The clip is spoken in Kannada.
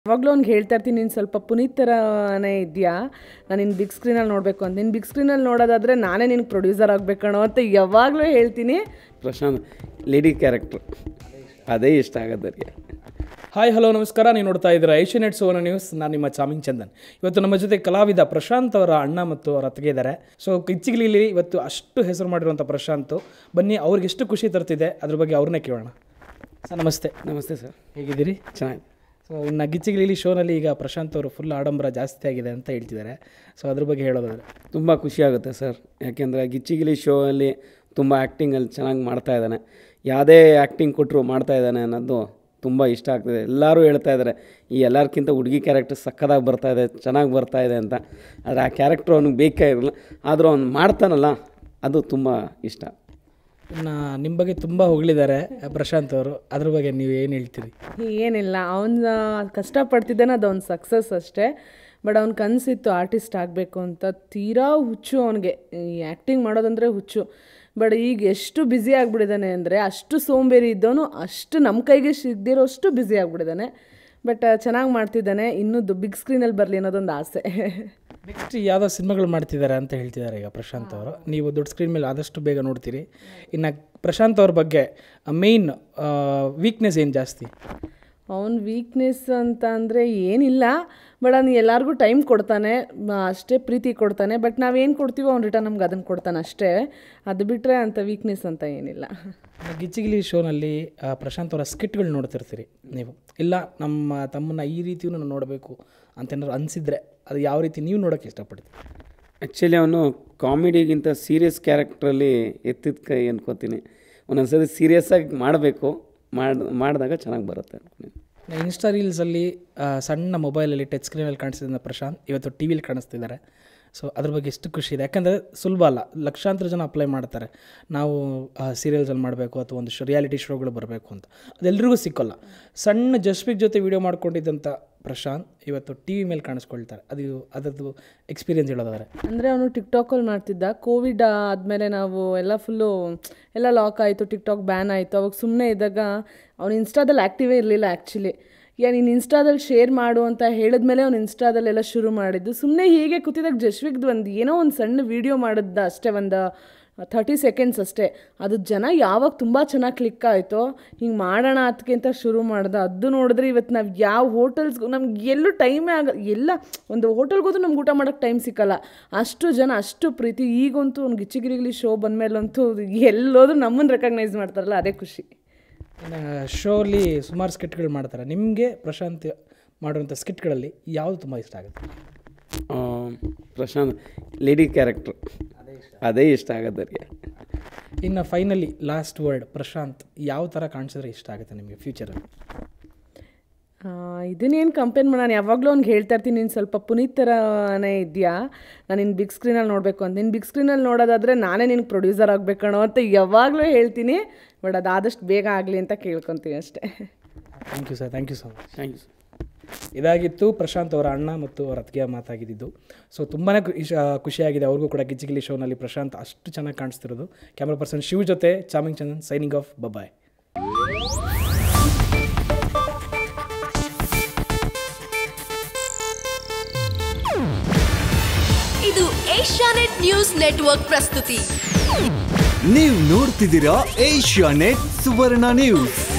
ಯಾವಾಗಲೂ ಅವ್ನಿಗೆ ಹೇಳ್ತಾ ಇರ್ತೀನಿ ನೀನು ಸ್ವಲ್ಪ ಪುನೀತ್ ಥರನೇ ಇದೆಯಾ ನಾನು ನಿನ್ನ ಬಿಗ್ ಸ್ಕ್ರೀನಲ್ಲಿ ನೋಡಬೇಕು ಅಂತ ನಿನ್ನ ಬಿಗ್ ಸ್ಕ್ರೀನಲ್ಲಿ ನೋಡೋದಾದರೆ ನಾನೇ ನಿನಗೆ ಪ್ರೊಡ್ಯೂಸರ್ ಆಗಬೇಕಣೋ ಅಂತ ಯಾವಾಗಲೂ ಹೇಳ್ತೀನಿ ಪ್ರಶಾಂತ್ ಲೇಡಿ ಕ್ಯಾರೆಕ್ಟ್ರ್ ಅದೇ ಇಷ್ಟ ಆಗೋದು ನನಗೆ ಹಾಯ್ ಹಲೋ ನಮಸ್ಕಾರ ನೀವು ನೋಡ್ತಾ ಇದ್ದೀರಾ ಏಷ್ಯನೆಟ್ ಸುವರ್ಣ ನ್ಯೂಸ್ ನಾನು ನಿಮ್ಮ ಚಾಮಿಂಗ್ ಚಂದನ್ ಇವತ್ತು ನಮ್ಮ ಜೊತೆ ಕಲಾವಿದ ಪ್ರಶಾಂತ್ ಅವರ ಅಣ್ಣ ಮತ್ತು ಅವರ ಅತ್ತಿಗೆ ಇದ್ದಾರೆ ಸೊ ಕಿಚ್ಚಿಗಿಲಿಲಿ ಇವತ್ತು ಅಷ್ಟು ಹೆಸರು ಮಾಡಿರುವಂಥ ಪ್ರಶಾಂತ್ ಬನ್ನಿ ಅವ್ರಿಗೆ ಎಷ್ಟು ಖುಷಿ ತರ್ತಿದೆ ಅದ್ರ ಬಗ್ಗೆ ಅವ್ರನ್ನೇ ಕೇಳೋಣ ಸರ್ ನಮಸ್ತೆ ನಮಸ್ತೆ ಸರ್ ಹೇಗಿದ್ದೀರಿ ಚೆನ್ನಾಗಿ ಸೊ ಇನ್ನು ಗಿಚ್ಚಿಗಿಲಿ ಶೋನಲ್ಲಿ ಈಗ ಪ್ರಶಾಂತ್ ಅವರು ಫುಲ್ ಆಡಂಬರ ಜಾಸ್ತಿ ಆಗಿದೆ ಅಂತ ಹೇಳ್ತಿದ್ದಾರೆ ಸೊ ಅದ್ರ ಬಗ್ಗೆ ಹೇಳೋದಾದ್ರೆ ತುಂಬ ಖುಷಿ ಆಗುತ್ತೆ ಸರ್ ಯಾಕೆಂದರೆ ಗಿಚ್ಚಿಗಿಲಿ ಶೋ ಅಲ್ಲಿ ತುಂಬ ಆ್ಯಕ್ಟಿಂಗಲ್ಲಿ ಚೆನ್ನಾಗಿ ಮಾಡ್ತಾ ಇದ್ದಾನೆ ಯಾವುದೇ ಆ್ಯಕ್ಟಿಂಗ್ ಕೊಟ್ಟರು ಮಾಡ್ತಾ ಇದ್ದಾನೆ ಅನ್ನೋದು ತುಂಬ ಇಷ್ಟ ಆಗ್ತದೆ ಎಲ್ಲರೂ ಹೇಳ್ತಾ ಇದ್ದಾರೆ ಈ ಎಲ್ಲರಿಗಿಂತ ಹುಡುಗಿ ಕ್ಯಾರೆಕ್ಟರ್ ಸಕ್ಕದಾಗಿ ಬರ್ತಾ ಇದೆ ಚೆನ್ನಾಗಿ ಬರ್ತಾ ಇದೆ ಅಂತ ಆದರೆ ಆ ಕ್ಯಾರೆಕ್ಟ್ರ್ ಅವ್ನಿಗೆ ಬೇಕೇ ಇರಲ್ಲ ಆದರೂ ಅವ್ನು ಮಾಡ್ತಾನಲ್ಲ ಅದು ತುಂಬ ಇಷ್ಟ ಇನ್ನು ನಿಮ್ಮ ಬಗ್ಗೆ ತುಂಬ ಹೊಗಳಿದ್ದಾರೆ ಪ್ರಶಾಂತ್ ಅವರು ಅದ್ರ ಬಗ್ಗೆ ನೀವು ಏನು ಹೇಳ್ತೀರಿ ಏನಿಲ್ಲ ಅವನ ಕಷ್ಟಪಡ್ತಿದ್ದಾನೆ ಅದು ಅವ್ನ ಸಕ್ಸಸ್ ಅಷ್ಟೇ ಬಟ್ ಅವ್ನ ಕನಸಿತ್ತು ಆರ್ಟಿಸ್ಟ್ ಆಗಬೇಕು ಅಂತ ತೀರಾ ಹುಚ್ಚು ಅವನಿಗೆ ಈ ಆ್ಯಕ್ಟಿಂಗ್ ಮಾಡೋದಂದರೆ ಹುಚ್ಚು ಬಟ್ ಈಗ ಎಷ್ಟು ಬ್ಯುಸಿ ಆಗಿಬಿಟ್ಟಿದ್ದಾನೆ ಅಂದರೆ ಅಷ್ಟು ಸೋಂಬೇರಿ ಇದ್ದವನು ಅಷ್ಟು ನಮ್ಮ ಕೈಗೆ ಸಿಗದಿರೋ ಅಷ್ಟು ಬ್ಯುಸಿ ಆಗಿಬಿಟ್ಟಿದ್ದಾನೆ ಬಟ್ ಚೆನ್ನಾಗಿ ಮಾಡ್ತಿದ್ದಾನೆ ಇನ್ನೂ ಬಿಗ್ ಸ್ಕ್ರೀನಲ್ಲಿ ಬರಲಿ ಅನ್ನೋದೊಂದು ಆಸೆ ನೆಕ್ಸ್ಟ್ ಯಾವುದೋ ಸಿನಿಮಾಗಳು ಮಾಡ್ತಿದ್ದಾರೆ ಅಂತ ಹೇಳ್ತಿದ್ದಾರೆ ಈಗ ಪ್ರಶಾಂತ್ ಅವರು ನೀವು ದೊಡ್ಡ ಸ್ಕ್ರೀನ್ ಮೇಲೆ ಆದಷ್ಟು ಬೇಗ ನೋಡ್ತೀರಿ ಇನ್ನು ಪ್ರಶಾಂತ್ ಅವ್ರ ಬಗ್ಗೆ ಮೇಯ್ನ್ ವೀಕ್ನೆಸ್ ಏನು ಜಾಸ್ತಿ ಅವನ ವೀಕ್ನೆಸ್ ಅಂತ ಅಂದರೆ ಏನಿಲ್ಲ ಬಟ್ ಅವ್ನು ಎಲ್ಲರಿಗೂ ಟೈಮ್ ಕೊಡ್ತಾನೆ ಮ- ಅಷ್ಟೇ ಪ್ರೀತಿ ಕೊಡ್ತಾನೆ ಬಟ್ ನಾವೇನು ಕೊಡ್ತೀವೋ ಅವ್ನು ರಿಟರ್ನ್ ನಮ್ಗೆ ಅದನ್ನು ಕೊಡ್ತಾನೆ ಅಷ್ಟೇ ಅದು ಬಿಟ್ಟರೆ ಅಂತ ವೀಕ್ನೆಸ್ ಅಂತ ಏನಿಲ್ಲ ಇನ್ನು ಗಿಚ್ಚಿಗಿಲಿ ಶೋನಲ್ಲಿ ಆ, ಪ್ರಶಾಂತ್ ಅವರ ಸ್ಕಿಟ್ಗಳು ನೋಡ್ತಿರ್ತೀರಿ ನೀವು ಇಲ್ಲ ನಮ್ಮ ತಮ್ಮನ್ನ ಈ ರೀತಿಯೂ ನಾನು ನೋಡಬೇಕು ಅಂತ ಏನಾದ್ರು ಅನಿಸಿದ್ರೆ ಅದು ಯಾವ ರೀತಿ ನೀವು ನೋಡೋಕ್ಕೆ ಇಷ್ಟಪಡ್ತೀರಿ ಆ್ಯಕ್ಚುಲಿ ಅವನು ಕಾಮಿಡಿಗಿಂತ ಸೀರಿಯಸ್ ಕ್ಯಾರೆಕ್ಟ್ರಲ್ಲಿ ಎತ್ತಿದ ಕೈ ಅನ್ಕೋತೀನಿ ಒಂದೊಂದ್ಸರಿ ಸೀರಿಯಸ್ಸಾಗಿ ಮಾಡಬೇಕು ಮಾಡಿ ಮಾಡಿದಾಗ ಚೆನ್ನಾಗಿ ಬರುತ್ತೆ ಅನ್ಕೊಂಡು ಇನ್ಸ್ಟಾ ರೀಲ್ಸಲ್ಲಿ ಆ, ಸಣ್ಣ ಮೊಬೈಲಲ್ಲಿ ಟಚ್ ಸ್ಕ್ರೀನಲ್ಲಿ ಕಾಣಿಸ್ತಿದ್ದ ಪ್ರಶಾಂತ್ ಇವತ್ತು ಟಿ ವಿಲಿ ಕಾಣಿಸ್ತಿದ್ದಾರೆ ಸೊ ಅದ್ರ ಬಗ್ಗೆ ಎಷ್ಟು ಖುಷಿ ಇದೆ ಯಾಕಂದರೆ ಸುಲಭ ಅಲ್ಲ ಲಕ್ಷಾಂತರ ಜನ ಅಪ್ಲೈ ಮಾಡ್ತಾರೆ ನಾವು ಸೀರಿಯಲ್ಸಲ್ಲಿ ಮಾಡಬೇಕು ಅಥವಾ ಒಂದು ಶೋ ರಿಯಾಲಿಟಿ ಶೋಗಳು ಬರಬೇಕು ಅಂತ ಅದೆಲ್ರಿಗೂ ಸಿಕ್ಕೋಲ್ಲ ಸಣ್ಣ ಜಸ್ಪಿಕ್ ಜೊತೆ ವೀಡಿಯೋ ಮಾಡ್ಕೊಂಡಿದ್ದಂಥ ಪ್ರಶಾಂತ್ ಇವತ್ತು ಟಿ ವಿ ಮೇಲೆ ಕಾಣಿಸ್ಕೊಳ್ತಾರೆ ಅದು ಅದರದ್ದು ಎಕ್ಸ್ಪೀರಿಯನ್ಸ್ ಹೇಳೋದಾದ್ರೆ ಅಂದರೆ ಅವನು ಟಿಕ್ಟಾಕಲ್ಲಿ ಮಾಡ್ತಿದ್ದ ಕೋವಿಡ್ ಆದಮೇಲೆ ನಾವು ಎಲ್ಲ ಫುಲ್ಲು ಎಲ್ಲ ಲಾಕ್ ಆಯಿತು ಟಿಕ್ಟಾಕ್ ಬ್ಯಾನ್ ಆಯಿತು ಅವಾಗ ಸುಮ್ಮನೆ ಇದ್ದಾಗ ಅವ್ನು ಇನ್ಸ್ಟಾದಲ್ಲಿ ಆ್ಯಕ್ಟಿವೇ ಇರಲಿಲ್ಲ ಆ್ಯಕ್ಚುಲಿ ಯಾ ನೀನು ಇನ್ಸ್ಟಾದಲ್ಲಿ ಶೇರ್ ಮಾಡು ಅಂತ ಹೇಳಿದ್ಮೇಲೆ ಅವ್ನು ಇನ್ಸ್ಟಾದಲ್ಲೆಲ್ಲ ಶುರು ಮಾಡಿದ್ದು ಸುಮ್ಮನೆ ಹೀಗೆ ಕೂತಿದಾಗ ಜಶ್ವಿಕ್ದು ಒಂದು ಏನೋ ಒಂದು ಸಣ್ಣ ವೀಡಿಯೋ ಮಾಡಿದ್ದ ಅಷ್ಟೇ ಒಂದು ಥರ್ಟಿ ಸೆಕೆಂಡ್ಸ್ ಅಷ್ಟೇ ಅದು ಜನ ಯಾವಾಗ ತುಂಬ ಚೆನ್ನಾಗಿ ಕ್ಲಿಕ್ ಆಯಿತೋ ಹಿಂಗೆ ಮಾಡೋಣ ಅದಕ್ಕೆ ಅಂತ ಶುರು ಮಾಡ್ದೆ ಅದು ನೋಡಿದ್ರೆ ಇವತ್ತು ನಾವು ಯಾವ ಹೋಟೆಲ್ಸ್ಗೂ ನಮ್ಗೆ ಎಲ್ಲೂ ಟೈಮೇ ಆಗ ಎಲ್ಲ ಒಂದು ಹೋಟೆಲ್ಗೆ ಹೋದ್ರೂ ನಮ್ಗೆ ಊಟ ಮಾಡೋಕ್ಕೆ ಟೈಮ್ ಸಿಕ್ಕಲ್ಲ ಅಷ್ಟು ಜನ ಅಷ್ಟು ಪ್ರೀತಿ ಈಗಂತೂ ಒಂದು ಗಿಚ್ಚಿಗಿರಿಗಲಿ ಶೋ ಬಂದಮೇಲಂತೂ ಎಲ್ಲೋದ್ರೂ ನಮ್ಮನ್ನು ರೆಕಗ್ನೈಸ್ ಮಾಡ್ತಾರಲ್ಲ ಅದೇ ಖುಷಿ ಇನ್ನು ಶೋಲಿ ಸುಮಾರು ಸ್ಕಿಟ್ಗಳು ಮಾಡ್ತಾರೆ ನಿಮಗೆ ಪ್ರಶಾಂತ್ ಮಾಡುವಂಥ ಸ್ಕಿಟ್ಗಳಲ್ಲಿ ಯಾವುದು ತುಂಬ ಇಷ್ಟ ಆಗುತ್ತೆ ಆ, ಪ್ರಶಾಂತ್ ಲೇಡಿ ಕ್ಯಾರೆಕ್ಟ್ರ್ ಅದೇ ಇಷ್ಟ ಆಗೋದು ನನಗೆ ಇನ್ನು ಫೈನಲಿ ಲಾಸ್ಟ್ ವರ್ಡ್ ಪ್ರಶಾಂತ್ ಯಾವ ಥರ ಕಾಣಿಸಿದ್ರೆ ಇಷ್ಟ ಆಗುತ್ತೆ ನಿಮಗೆ ಫ್ಯೂಚರಲ್ಲಿ ಇದನ್ನೇನು ಕಂಪೇರ್ ಮಾಡಿ ನಾನು ಯಾವಾಗಲೂ ಅವ್ನಿಗೆ ಹೇಳ್ತಾ ಇರ್ತೀನಿ ನೀನು ಸ್ವಲ್ಪ ಪುನೀತ್ ಥರನೇ ಇದೆಯಾ ನಾನು ನಿನ್ನ ಬಿಗ್ ಸ್ಕ್ರೀನಲ್ಲಿ ನೋಡಬೇಕು ಅಂತ ನಿನ್ನ ಬಿಗ್ ಸ್ಕ್ರೀನಲ್ಲಿ ನೋಡೋದಾದರೆ ನಾನೇ ನಿನಗೆ ಪ್ರೊಡ್ಯೂಸರ್ ಆಗಬೇಕಣೋ ಅಂತ ಯಾವಾಗಲೂ ಹೇಳ್ತೀನಿ ಬಟ್ ಅದಾದಷ್ಟು ಬೇಗ ಆಗಲಿ ಅಂತ ಕೇಳ್ಕೊತೀನಿ ಅಷ್ಟೇ thank you sir thank you so much thank you ಇದಾಗಿತ್ತು ಪ್ರಶಾಂತ್ ಅವರ ಅಣ್ಣ ಮತ್ತು ಅವರ ಅತ್ತಿಗೆ ಮಾತಾಗಿದ್ದು ಸೊ ತುಂಬಾ ಖುಷಿಯಾಗಿದೆ ಅವ್ರಿಗೂ ಕೂಡ ಗಿಚ್ಚಿಗಿಲಿ ಶೋನಲ್ಲಿ ಪ್ರಶಾಂತ್ ಅಷ್ಟು ಚೆನ್ನಾಗಿ ಕಾಣಿಸ್ತಿರೋದು ಕ್ಯಾಮ್ರಾ ಪರ್ಸನ್ ಶಿವ್ ಜೊತೆ charming Chandan signing off bye bye ಇದು ಏಷ್ಯಾನೆಟ್ ನ್ಯೂಸ್ ನೆಟ್ವರ್ಕ್ ಪ್ರಸ್ತುತಿ ನೀವು ನೋಡ್ತಿದ್ದೀರಾ ಏಷ್ಯಾ ನೆಟ್ ಸುವರ್ಣ ನ್ಯೂಸ್